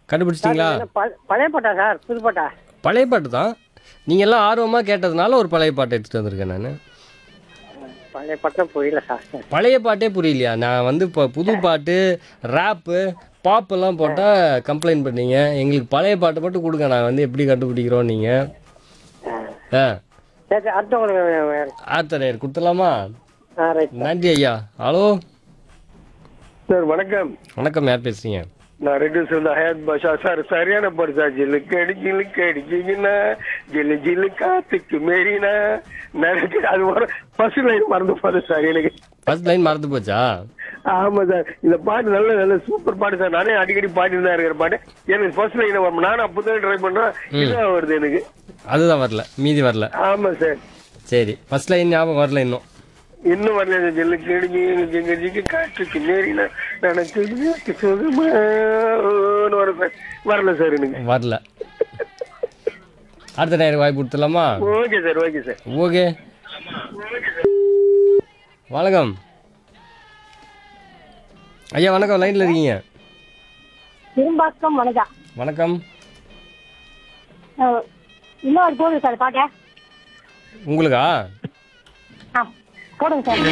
கண்டுபிடிச்சிட்டிங்களா என்ன ப- பழைய பாட்டா சார் புது பாட்டா பழைய பாட்டு தான் நீங்கள் எல்லாம் ஆர்வமாக கேட்டதுனால ஒரு பழைய பாட்டை எடுத்துகிட்டு வந்திருக்கேன் நான் பழைய பாட்டா புரியல சார் பழைய பாட்டே புரியலையா நான் வந்து இப்போ புது பாட்டு ரேப்பு பாப் எல்லாம் போட்டால் கம்ப்ளைண்ட் பண்ணீங்க எங்களுக்கு பழைய பாட்டு மட்டும் கொடுங்க நான் வந்து எப்படி கண்டுபிடிக்கிறோம் நீங்கள் ஆ சரி சரி அடுத்தவங்களுக்கு ஆத்தரையர் கொடுத்துடலாமா ஆ ரைட் நன்றி ஐயா ஹலோ சார் வணக்கம் வணக்கம் யார் பேசுறீங்க நான் ரெண்டு சொல்ல ஹயாத் பாஷா சார் சரியான பாடு சார் ஜில்லுக்கு அடி ஜில்லுக்கு அடிச்சிங்கன்னா ஜில்லு ஜில்லு காத்துக்கு மேரினா நினைச்சு அது வர ஃபர்ஸ்ட் லைன் மறந்து போகுது சார் எனக்கு ஃபர்ஸ்ட் லைன் மறந்து போச்சா ஆமா சார் இந்த பாட்டு நல்ல நல்ல சூப்பர் பாட்டு சார் நானே அடிக்கடி பாடிட்டு தான் இருக்கிற பாட்டு எனக்கு ஃபர்ஸ்ட் லைன் வரும் நானும் அப்பதான் ட்ரை பண்றேன் இதான் வருது எனக்கு அதுதான் வரல மீதி வரல ஆமா சார் சரி ஃபர்ஸ்ட் லைன் ஞாபகம் வரல இன்னும் இன்னும் வரல இந்த ஜில்லுக்கு அடிக்கி ஜிங்க ஜிங்க காத்துக்கு மேரினா நினைச்சு சுகமா வரும் சார் வரல சார் எனக்கு வரல அடுத்த நேரம் வாய்ப்பு கொடுத்துடலாமா okay sir okay sir okay வணக்கம் ஐயா வணக்கம் லைனில் இருக்கீங்க திரும்பாக்கம் வணக்கம் வணக்கம் அஹ், இன்னொரு போடுங்க சார் பாட்ட உங்களுக்கா ஆ போடுங்க சார்